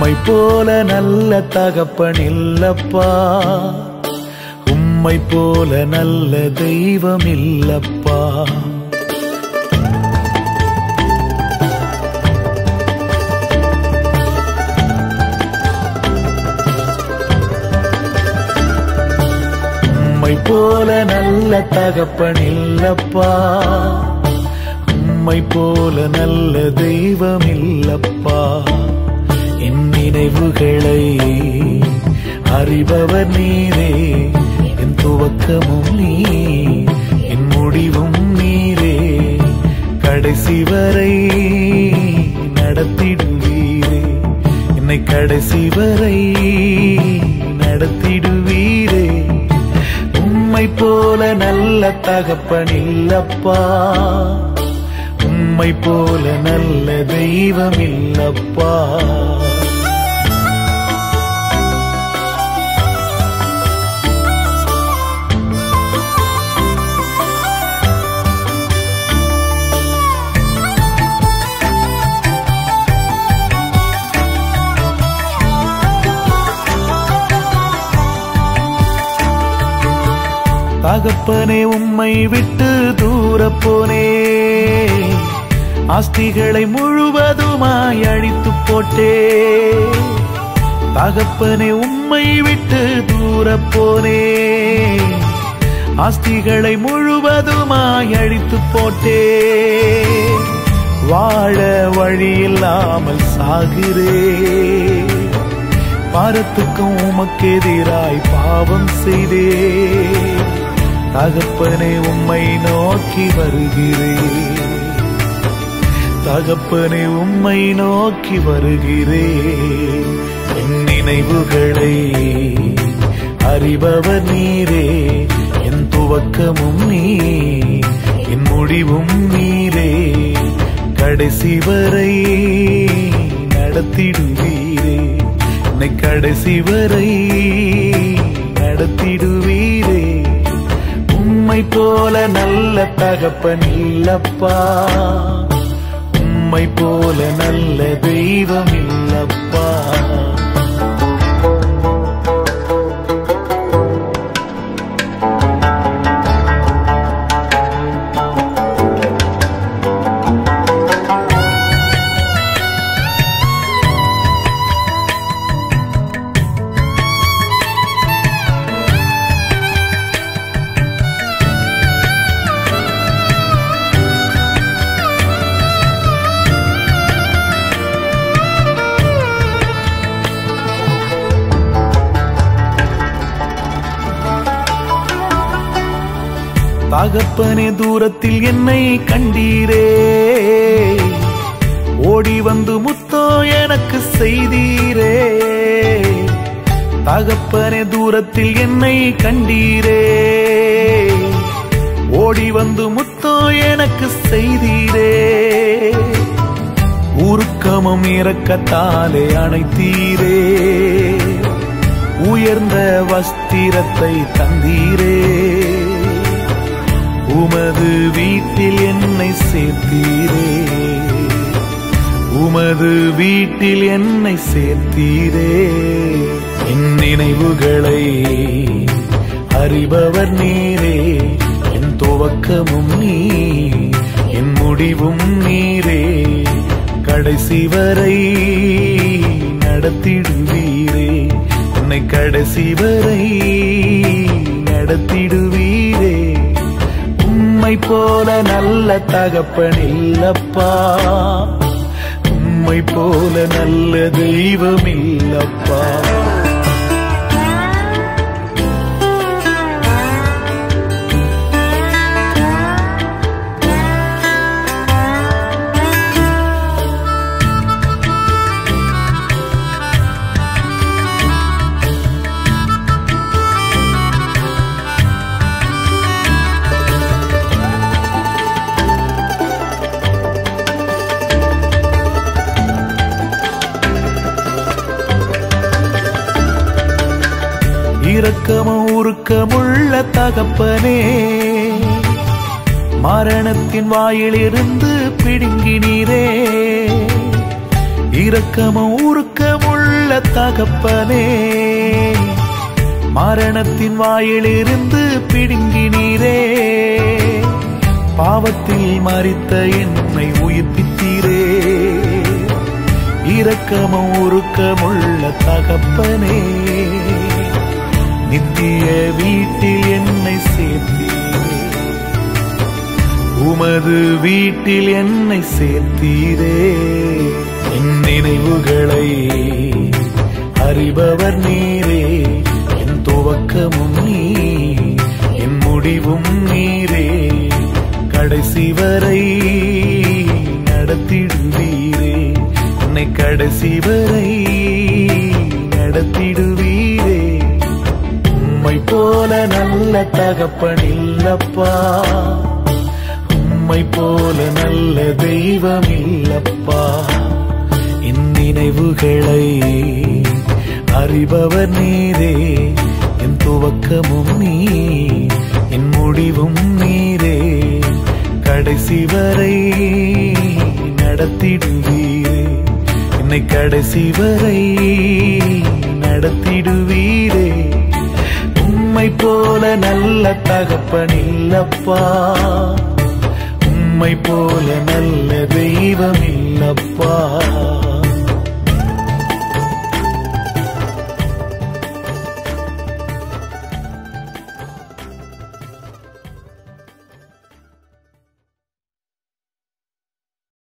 உம்மை போல நல்ல தகப்பன் இல்லப்பா உம்மை போல நல்ல தெய்வம் இல்லப்பா உம்மை போல நல்ல தகப்பன் இல்லப்பா உம்மை போல நல்ல தெய்வம் இல்லப்பா என் நினைவுகளை அறிபவர் நீரே என் துவக்கமும் நீ என் முடிவும் நீரே கடைசி வரை நடத்திடுவீரே என்னை கடைசி வரை நடத்திடுவீரே உம்மை போல நல்ல தகப்பன் இல்லப்பா உம்மை போல நல்ல தெய்வம் இல்லப்பா தகப்பனே உம்மை விட்டு தூர போனே ஆஸ்திகளை முழுவதுமாய் அழித்து போட்டே தகப்பனே உம்மை விட்டு தூர போனே ஆஸ்திகளை முழுவதுமாய் அழித்து போட்டே வாழ வழியில்லாமல் சாகிறே பாரத்துக்கும் உமக்கு எதிராய் பாவம் செய்தே தகப்பனே உம்மை நோக்கி வருகிறேன் தகப்பனே உம்மை நோக்கி வருகிறேன் என் நினைவுகளை அறிபவர் நீரே என் துவக்கமும் நீ என் முடிவும் நீரே கடைசி வரை நடத்திடுவீரே என்னை கடைசி வரை நடத்திடுவீரே உம்மை போல நல்ல தகப்பன் இல்லப்பா உம்மை போல நல்ல தெய்வம் இல்லப்பா தகப்பனே தூரத்தில் என்னை கண்டீரே ஓடி வந்து முத்தோ எனக்கு செய்தீரே தகப்பனே தூரத்தில் என்னை கண்டீரே ஓடி வந்து முத்தோ எனக்கு செய்தீரே உருக்கமும் இரக்கத்தாலே அணைத்தீரே உயர்ந்த வஸ்திரத்தை தந்தீரே உமது வீட்டில் என்னை சேர்த்தீரே உமது வீட்டில் என்னை சேர்த்தீரே என் நினைவுகளை அறிபவர் நீரே என் துவக்கமும் நீ என் முடிவும் நீரே கடைசி வரை நடத்திடுவீரே உன்னை கடைசி வரை நடத்திடுவீரே உம்மை போல நல்ல தகப்பன் இல்லப்பா உம்மை போல நல்ல தெய்வம் இல்லப்பா இரக்கமும் உருக்கமுள்ள தகப்பனே மரணத்தின் வாயிலிருந்து பிடுங்கினீரே இரக்கமும் உருக்கமுள்ள தகப்பனே மரணத்தின் வாயிலிருந்து பிடுங்கினீரே பாவத்தில் மறித்த என்னை உயிர்ப்பித்தீரே இரக்கமும் உருக்கமுள்ள தகப்பனே நித்திய வீட்டில் என்னை சேர்த்தீரே உமது வீட்டில் என்னை சேர்த்தீரே என் நினைவுகளை அறிபவர் நீரே என் துவக்கமும் நீ என் முடிவும் நீரே கடைசி வரை நடத்திடுவீரே என்னை கடைசி வரை நடத்திடுவீரே உம்மை போல நல்ல தகப்பனில்லப்பா உம்மை போல நல்ல தெய்வம் இல்லப்பா என் நினைவுகளை அறிபவர் நீரே என் துவக்கமும் நீ என் முடிவும் நீரே கடைசி வரை நடத்திடுவீரே என்னை கடைசி வரை நடத்திடுவீரே உம்மை போல நல்ல தகப்பனில்லப்பா உம்மை போல நல்ல தெய்வம் இல்லப்பா